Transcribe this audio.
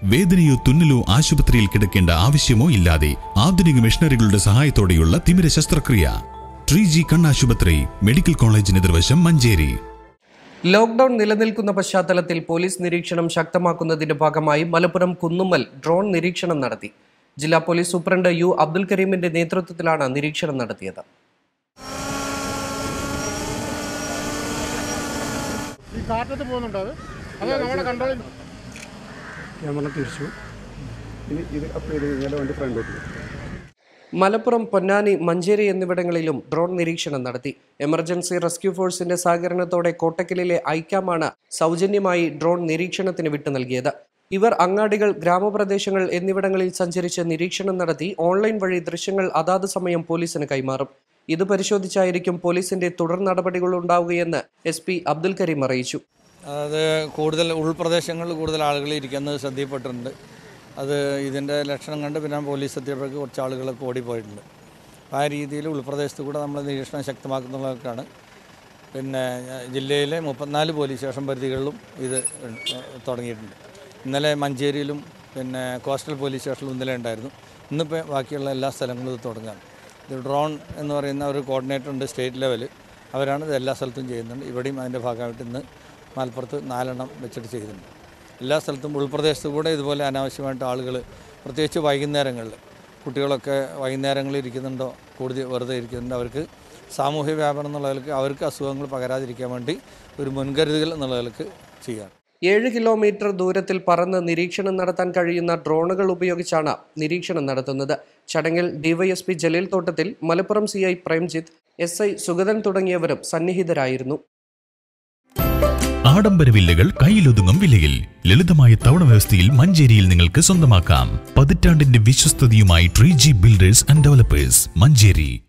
വേദനയോ തുന്നലോ ആശുപത്രിയിൽ കിടക്കേണ്ട ആവശ്യമോ ഇല്ലാതെ ആധുനിക മെഷീനറികളുടെ സഹായത്തോടെയുള്ള തിമിര ശസ്ത്രക്രിയ ട്രീ ജി കണ്ണാശുപത്രി മെഡിക്കൽ കോളേജിന് എതിർവശം മഞ്ചേരി ലോക്ഡൌൺ നിലനിൽക്കുന്ന പശ്ചാത്തലത്തിൽ പോലീസ് നിരീക്ഷണം ശക്തമാക്കുന്നതിന്റെ ഭാഗമായി മലപ്പുറം കുന്നുമ്മൽ ഡ്രോൺ നിരീക്ഷണം നടത്തി ജില്ലാ പോലീസ് സൂപ്രണ്ട് യു അബ്ദുൽ കരീമിന്റെ നേതൃത്വത്തിലാണ് നിരീക്ഷണം നടത്തിയത് ഈ കാറ്റത്ത് പോകുന്നുണ്ടോ അത് അത് നമ്മുടെ കൺട്രോളിൽ ക്യാമറ തിരിച്ചു ഇനി ഇത് അപ്പ് ചെയ്ത് കഴിഞ്ഞാൽ വണ്ടി ഫ്രണ്ടോട്ട് പോകും മലപ്പുറം പൊന്നാനി മഞ്ചേരി എന്നിവിടങ്ങളിലും ഡ്രോൺ നിരീക്ഷണം നടത്തി എമർജൻസി റെസ്ക്യൂ ഫോഴ്സിന്റെ സഹകരണത്തോടെ കോട്ടക്കലിലെ ഐക്യാമാണ് സൗജന്യമായി ഡ്രോൺ നിരീക്ഷണത്തിന് വിട്ടു നൽകിയത് ഇവർ അങ്ങാടികൾ ഗ്രാമപ്രദേശങ്ങൾ എന്നിവിടങ്ങളിൽ സഞ്ചരിച്ച് നിരീക്ഷണം നടത്തി ഓൺലൈൻ വഴി ദൃശ്യങ്ങൾ അതാത് സമയം പോലീസിന് കൈമാറും ഇത് പരിശോധിച്ചായിരിക്കും പോലീസിന്റെ തുടർ നടപടികൾ ഉണ്ടാവുകയെന്ന് എസ് പി അബ്ദുൽ കരീം അറിയിച്ചു അത് കൂടുതൽ ഉൾപ്രദേശങ്ങളിൽ കൂടുതൽ ആളുകൾ ഇരിക്കുന്നത് ശ്രദ്ധയിൽപ്പെട്ടിട്ടുണ്ട് അത് ഇതിൻ്റെ ലക്ഷണം കണ്ട് പിന്നെ പോലീസ് എത്തിയപ്പോഴേക്ക് കുറച്ച് ആളുകളൊക്കെ ഓടിപ്പോയിട്ടുണ്ട് അപ്പോൾ ആ രീതിയിൽ ഉൾപ്രദേശത്ത് കൂടെ നമ്മൾ നിരീക്ഷണം ശക്തമാക്കുന്നതൊക്കെയാണ് പിന്നെ ജില്ലയിലെ മുപ്പത്തിനാല് പോലീസ് സ്റ്റേഷൻ പരിധികളിലും ഇത് തുടങ്ങിയിട്ടുണ്ട് ഇന്നലെ മഞ്ചേരിയിലും പിന്നെ കോസ്റ്റൽ പോലീസ് സ്റ്റേഷനിലും ഇന്നലെ ഉണ്ടായിരുന്നു ഇന്നിപ്പോൾ ബാക്കിയുള്ള എല്ലാ സ്ഥലങ്ങളും ഇത് തുടങ്ങാം ഇത് ഡ്രോൺ എന്ന് പറയുന്ന ഒരു കോർഡിനേറ്റർ ഉണ്ട് സ്റ്റേറ്റ് ലെവൽ അവരാണ് ഇത് എല്ലാ സ്ഥലത്തും ചെയ്യുന്നുണ്ട് ഇവിടെയും അതിൻ്റെ ഭാഗമായിട്ട് ഇന്ന് മലപ്പുറത്ത് നാലെണ്ണം വെച്ചിട്ട് ചെയ്യുന്നുണ്ട് എല്ലാ സ്ഥലത്തും ഉൾപ്രദേശത്ത് കൂടെ ഇതുപോലെ അനാവശ്യമായിട്ട് ആളുകൾ പ്രത്യേകിച്ച് വൈകുന്നേരങ്ങളിൽ കുട്ടികളൊക്കെ വൈകുന്നേരങ്ങളിൽ ഇരിക്കുന്നുണ്ടോ കൂടുതൽ വെറുതെ ഇരിക്കുന്നുണ്ടോ അവർക്ക് സാമൂഹ്യ വ്യാപനം എന്നുള്ള നിലക്ക് അവർക്ക് അസുഖങ്ങൾ പകരാതിരിക്കാൻ വേണ്ടി ഒരു മുൻകരുതൽ എന്നുള്ള നിലക്ക് ചെയ്യുകയാണ് ഏഴ് കിലോമീറ്റർ ദൂരത്തിൽ പറന്ന് നിരീക്ഷണം നടത്താൻ കഴിയുന്ന ഡ്രോണുകൾ ഉപയോഗിച്ചാണ് നിരീക്ഷണം നടത്തുന്നത് ചടങ്ങിൽ DYSP Jaleel Thottathil Malappuram C I Premjith S I Sugathan തുടങ്ങിയവരും സന്നിഹിതരായിരുന്നു ആഡംബര വില്ലകൾ കയ്യിലൊതുങ്ങും വിലയിൽ ലളിതമായ തവണ വ്യവസ്ഥയിൽ മഞ്ചേരിയിൽ നിങ്ങൾക്ക് സ്വന്തമാക്കാം പതിറ്റാണ്ടിന്റെ വിശ്വസ്തതയുമായി tree G builders and developers Manjeri